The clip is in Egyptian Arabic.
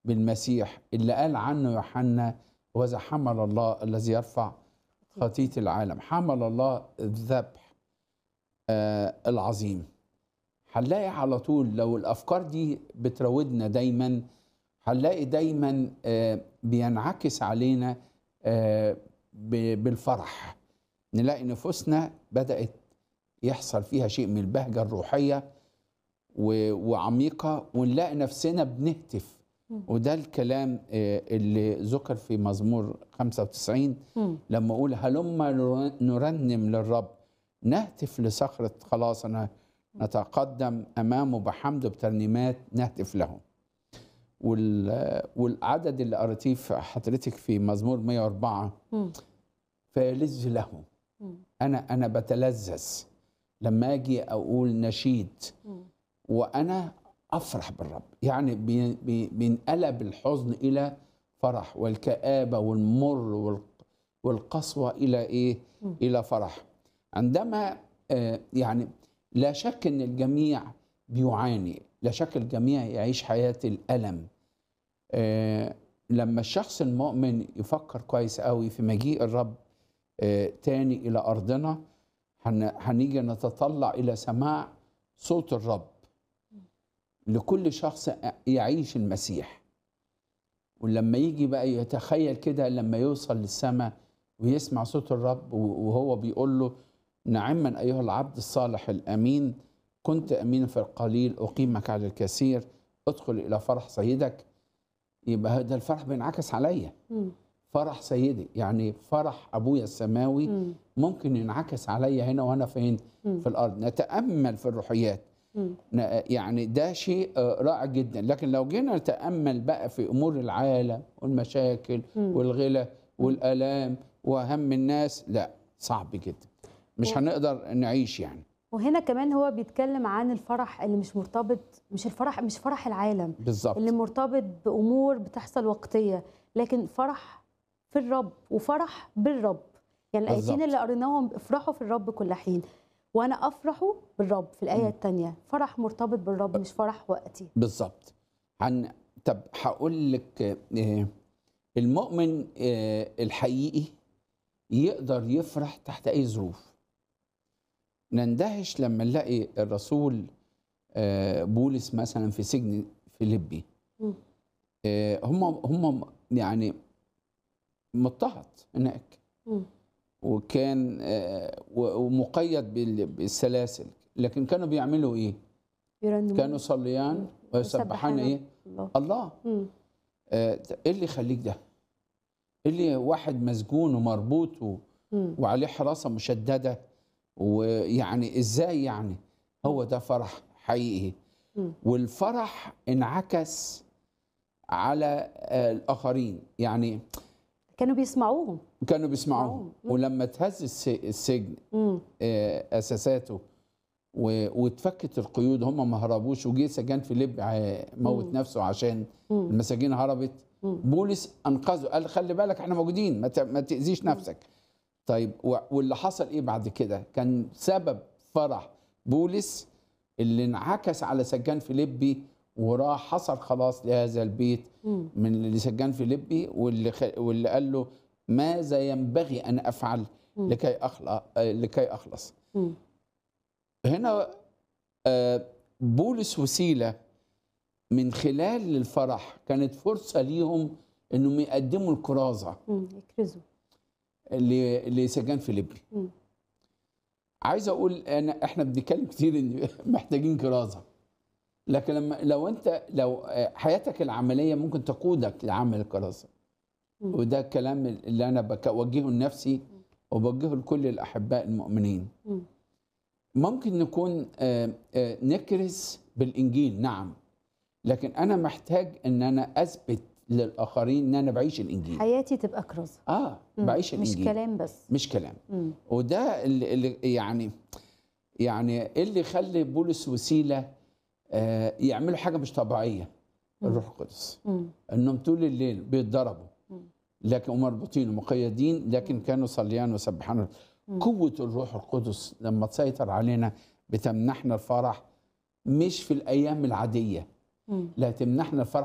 بالمسيح اللي قال عنه يوحنا وذا حمل الله الذي يرفع خطية العالم حمل الله الذبح آه العظيم هنلاقي على طول لو الأفكار دي بتراودنا دايما هنلاقي دايما آه بينعكس علينا آه ب- بالفرح نلاقي نفوسنا بدأت يحصل فيها شيء من البهجة الروحية و- وعميقة ونلاقي نفسنا بنهتف مم. وده الكلام آه، اللي ذكر في مزمور 95 مم. لما اقول هلما نر- نرنم للرب نهتف لصخرة خلاصنا نتقدم امامه بحمد بترنيمات نهتف له وال- والعدد اللي قريتيه في حضرتك في مزمور 104 مم. فيلذ له مم. انا انا بتلذذ لما اجي اقول نشيد مم. وانا افرح بالرب يعني بي- بي- بينقلب الحزن الى فرح والكآبة والمر وال- والقسوة الى ايه مم. الى فرح عندما آه، يعني لا شك ان الجميع بيعاني لا شك الجميع يعيش حياة الألم آه، لما الشخص المؤمن يفكر كويس قوي في مجيء الرب آه، تاني إلى أرضنا هن- هنيجي نتطلع إلى سماع صوت الرب لكل شخص يعيش المسيح ولما يجي بقى يتخيل كده لما يوصل للسماء ويسمع صوت الرب وهو بيقول له نعما أيها العبد الصالح الأمين كنت أمينا في القليل أقيمك على الكثير ادخل إلى فرح سيدك يبقى هذا الفرح بينعكس عليا مم. فرح سيدي يعني فرح أبويا السماوي مم. ممكن ينعكس عليا هنا وأنا فين مم. في الأرض نتأمل في الروحيات مم. ن- يعني ده شيء آه، رائع جدا لكن لو جينا نتأمل بقى في أمور العالم والمشاكل مم. والغلا والآلام وهم الناس لا صعب جدا مش و- هنقدر نعيش يعني وهنا كمان هو بيتكلم عن الفرح اللي مش مرتبط مش الفرح مش فرح العالم بالظبط اللي مرتبط بامور بتحصل وقتيه لكن فرح في الرب وفرح بالرب يعني الايتين بالظبط. اللي قريناهم افرحوا في الرب كل حين وانا افرح بالرب في الايه مم. الثانيه فرح مرتبط بالرب مش فرح وقتي بالظبط هن... طب هقول لك آه، المؤمن آه، الحقيقي يقدر يفرح تحت أي ظروف نندهش لما نلاقي الرسول آه، بولس مثلا في سجن فيليبي مم. آه، هم هم يعني مضطهد هناك مم. وكان آه، و- ومقيد بال- بالسلاسل لكن كانوا بيعملوا ايه؟ يرنمون كانوا صليان ويسبحان ايه؟ الله الله مم. آه، ايه اللي يخليك ده؟ ايه اللي واحد مسجون ومربوط و- مم. وعليه حراسه مشدده ويعني ازاي يعني؟ هو ده فرح حقيقي مم. والفرح انعكس على آه، الاخرين يعني كانوا بيسمعوهم كانوا بيسمعوهم بيسمعوهم. مم. ولما اتهز الس- السجن مم. آه، اساساته و- واتفكت القيود هم ما هربوش وجه سجان فيليب ع- موت مم. نفسه عشان مم. المساجين هربت مم. بولس انقذه قال خلي بالك احنا موجودين ما ت- ما تاذيش نفسك طيب و- واللي حصل ايه بعد كده كان سبب فرح بولس اللي انعكس على سجان فيليبي وراح حصل خلاص لهذا البيت مم. من اللي سجان فيليبي واللي خ... واللي قال له ماذا ينبغي ان افعل مم. لكي اخلص لكي اخلص مم. هنا آه، بولس وسيله من خلال الفرح كانت فرصه ليهم انهم يقدموا الكرازه مم. يكرزوا ل- لسجان فيليبي مم. عايز اقول انا احنا بنتكلم كتير ان محتاجين كرازه لكن لما لو انت لو آه، حياتك العمليه ممكن تقودك لعمل الكرازه مم. وده الكلام اللي انا بوجهه لنفسي وبوجهه لكل الاحباء المؤمنين مم. ممكن نكون آه، آه، نكرز بالانجيل نعم لكن انا محتاج ان انا اثبت للاخرين ان انا بعيش الانجيل حياتي تبقى كرازه اه مم. بعيش مش الانجيل كلام بس مش كلام مم. وده اللي, اللي يعني يعني إيه اللي يخلي بولس وسيله آه، يعملوا حاجه مش طبيعيه مم. الروح القدس مم. انهم طول الليل بيتضربوا مم. لكن ومربوطين ومقيدين لكن كانوا صليان وسبحان مم. قوه الروح القدس لما تسيطر علينا بتمنحنا الفرح مش في الايام العاديه مم. لا تمنحنا الفرح